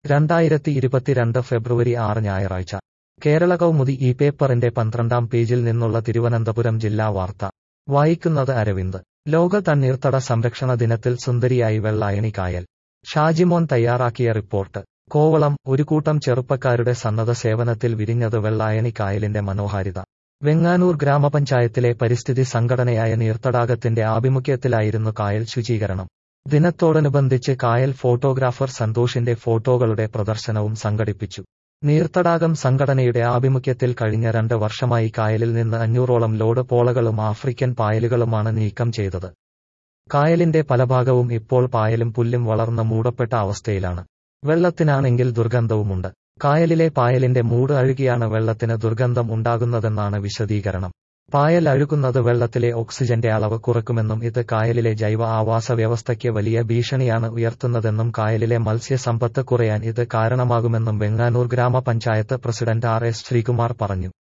രണ്ടായിരത്തി ഇരുപത്തിരണ്ട് ഫെബ്രുവരി ആറ് ഞായറാഴ്ച കേരള കൗമുദി ഈ പേപ്പറിന്റെ പന്ത്രണ്ടാം പേജിൽ നിന്നുള്ള തിരുവനന്തപുരം ജില്ലാ വാർത്ത വായിക്കുന്നത് അരവിന്ദ് ലോക തണ്ണീർത്തട സംരക്ഷണ ദിനത്തിൽ സുന്ദരിയായി വെള്ളായണി കായൽ ഷാജിമോൻ തയ്യാറാക്കിയ റിപ്പോർട്ട് കോവളം ഒരു കൂട്ടം ചെറുപ്പക്കാരുടെ സന്നദ്ധ സേവനത്തിൽ വിരിഞ്ഞത് വെള്ളായണി കായലിന്റെ മനോഹാരിത വെങ്ങാനൂർ ഗ്രാമപഞ്ചായത്തിലെ പരിസ്ഥിതി സംഘടനയായ നീർത്തടാകത്തിന്റെ ആഭിമുഖ്യത്തിലായിരുന്നു കായൽ ശുചീകരണം ദിനത്തോടനുബന്ധിച്ച് കായൽ ഫോട്ടോഗ്രാഫർ സന്തോഷിന്റെ ഫോട്ടോകളുടെ പ്രദർശനവും സംഘടിപ്പിച്ചു നീർത്തടാകം സംഘടനയുടെ ആഭിമുഖ്യത്തിൽ കഴിഞ്ഞ രണ്ട് വർഷമായി കായലിൽ നിന്ന് അഞ്ഞൂറോളം ലോഡ് പോളകളും ആഫ്രിക്കൻ പായലുകളുമാണ് നീക്കം ചെയ്തത് കായലിന്റെ പല ഭാഗവും ഇപ്പോൾ പായലും പുല്ലും വളർന്ന് മൂടപ്പെട്ട അവസ്ഥയിലാണ് വെള്ളത്തിനാണെങ്കിൽ ദുർഗന്ധവുമുണ്ട് കായലിലെ പായലിന്റെ മൂട് അഴുകിയാണ് വെള്ളത്തിന് ദുർഗന്ധം ഉണ്ടാകുന്നതെന്നാണ് വിശദീകരണം പായൽ അഴുകുന്നത് വെള്ളത്തിലെ ഓക്സിജന്റെ അളവ് കുറക്കുമെന്നും ഇത് കായലിലെ ജൈവ ആവാസ വ്യവസ്ഥയ്ക്ക് വലിയ ഭീഷണിയാണ് ഉയർത്തുന്നതെന്നും കായലിലെ മത്സ്യസമ്പത്ത് കുറയാൻ ഇത് കാരണമാകുമെന്നും വെങ്ങാനൂർ ഗ്രാമപഞ്ചായത്ത് പ്രസിഡന്റ് ആർ എസ് ശ്രീകുമാർ പറഞ്ഞു